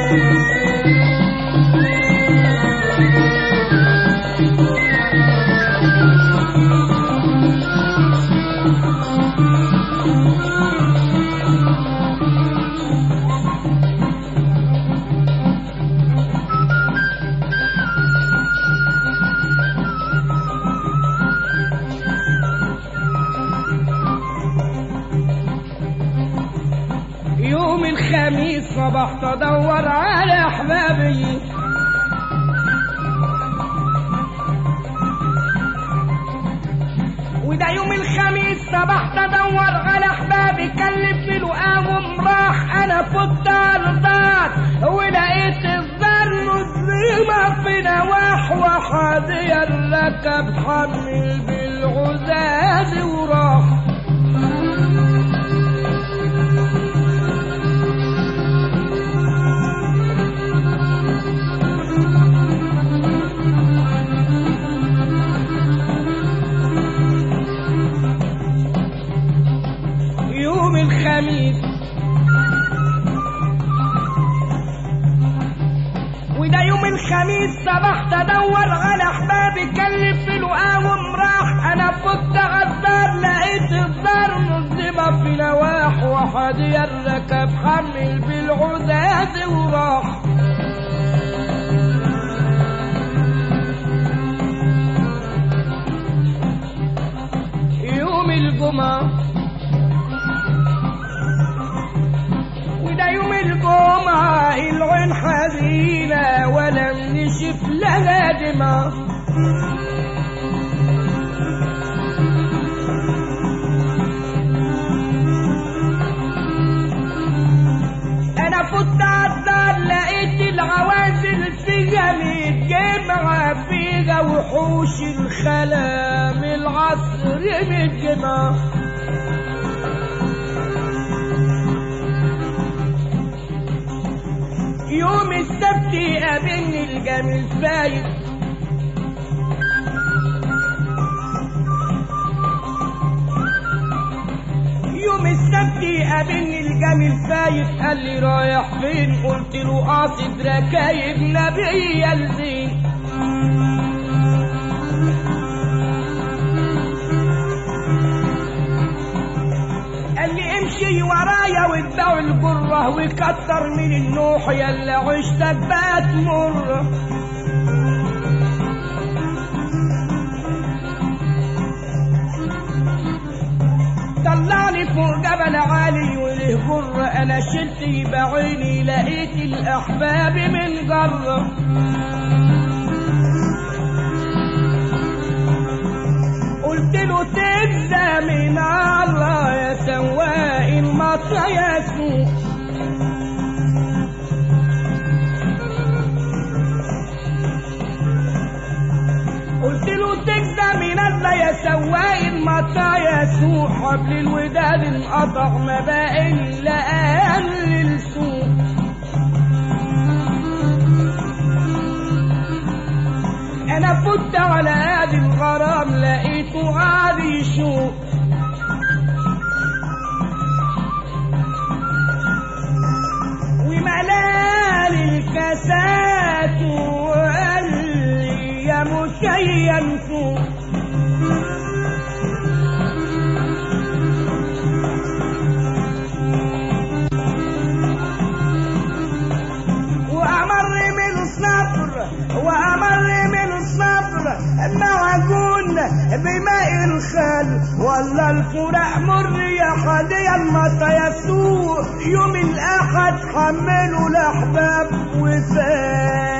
يوم الخميس صبحت ادور على احبابي وده يوم الخميس صبحت ادور على احبابي كلفني لقاهم راح انا فت على الدار ولقيت الدار مظلمة في نواح وحادية ركب حمل بالعزاز وراح يوم الخميس وده يوم الخميس صبحت ادور على احبابي كلف في لقاهم راح انا فت غدار لقيت الدار مظلمة في نواح وحدي الركب حمل بالعزاز وراح يوم الجمعه وده يوم الجمعة العين حزينة ولا نشف لها دماء أنا فت عالدار لقيت العوازل فيها متجمعة فيها وحوش الخلام العصر متجمعة يوم السبت قابلني الجميل فايت يوم السبت قابلني الجميل فايت قال لي رايح فين قلت له قاصد ركايب نبي الزين قال لي امشي ورايا واتبعوا الجرة وكتر من النوح يلا عشتك بقت مرة طلعني فوق جبل عالي وله جرة انا شلت بعيني لقيت الاحباب من جرة قلت له تجزى من الله يا سواق المطر يا سوق قلت له تجزى من الله يا سواق المطر يا سوق حبل الوداد انقطع ما بقى الا اهل السوق انا فت على هادي الغرام لقيته قاعد يشوف وملال الكاسات وقال لي يا مشين فوق وأمر من الصبر وأمر من الصبر معجون بماء الخل ولا الفرح مر يا حدي المطى يسوع يوم الأحد حملوا الأحباب وفات